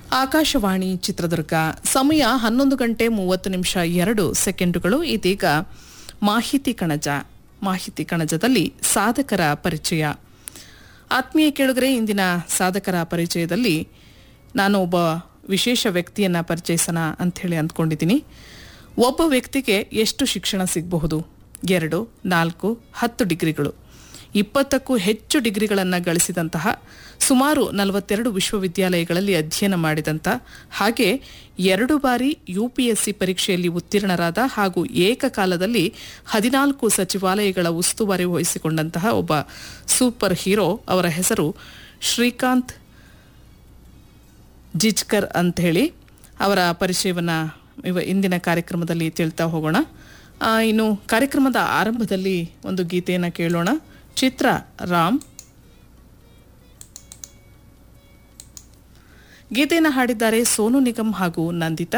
ಆಕಾಶವಾಣಿ ಚಿತ್ರದುರ್ಗ ಸಮಯ ಹನ್ನೊಂದು ಗಂಟೆ ಮೂವತ್ತು ನಿಮಿಷ ಎರಡು ಸೆಕೆಂಡುಗಳು ಇದೀಗ ಮಾಹಿತಿ ಕಣಜ ಮಾಹಿತಿ ಕಣಜದಲ್ಲಿ ಸಾಧಕರ ಪರಿಚಯ ಆತ್ಮೀಯ ಕೇಳುಗರೆ ಇಂದಿನ ಸಾಧಕರ ಪರಿಚಯದಲ್ಲಿ ನಾನು ಒಬ್ಬ ವಿಶೇಷ ವ್ಯಕ್ತಿಯನ್ನ ಪರಿಚಯಿಸೋಣ ಅಂಥೇಳಿ ಅಂದ್ಕೊಂಡಿದ್ದೀನಿ ಒಬ್ಬ ವ್ಯಕ್ತಿಗೆ ಎಷ್ಟು ಶಿಕ್ಷಣ ಸಿಗಬಹುದು ಎರಡು ನಾಲ್ಕು ಹತ್ತು ಡಿಗ್ರಿಗಳು ಇಪ್ಪತ್ತಕ್ಕೂ ಹೆಚ್ಚು ಡಿಗ್ರಿಗಳನ್ನು ಗಳಿಸಿದಂತಹ ಸುಮಾರು ನಲವತ್ತೆರಡು ವಿಶ್ವವಿದ್ಯಾಲಯಗಳಲ್ಲಿ ಅಧ್ಯಯನ ಮಾಡಿದಂಥ ಹಾಗೆ ಎರಡು ಬಾರಿ ಯುಪಿಎಸ್ಸಿ ಪರೀಕ್ಷೆಯಲ್ಲಿ ಉತ್ತೀರ್ಣರಾದ ಹಾಗೂ ಏಕಕಾಲದಲ್ಲಿ ಹದಿನಾಲ್ಕು ಸಚಿವಾಲಯಗಳ ಉಸ್ತುವಾರಿ ವಹಿಸಿಕೊಂಡಂತಹ ಒಬ್ಬ ಸೂಪರ್ ಹೀರೋ ಅವರ ಹೆಸರು ಶ್ರೀಕಾಂತ್ ಜಿಜ್ಕರ್ ಅಂತ ಹೇಳಿ ಅವರ ಪರಿಚಯವನ್ನು ಇವ ಇಂದಿನ ಕಾರ್ಯಕ್ರಮದಲ್ಲಿ ತಿಳ್ತಾ ಹೋಗೋಣ ಆ, ಇನ್ನು ಕಾರ್ಯಕ್ರಮದ ಆರಂಭದಲ್ಲಿ ಒಂದು ಗೀತೆಯನ್ನು ಕೇಳೋಣ ಚಿತ್ರ ರಾಮ್ ಗೀತೆಯನ್ನು ಹಾಡಿದ್ದಾರೆ ಸೋನು ನಿಗಮ್ ಹಾಗೂ ನಂದಿತಾ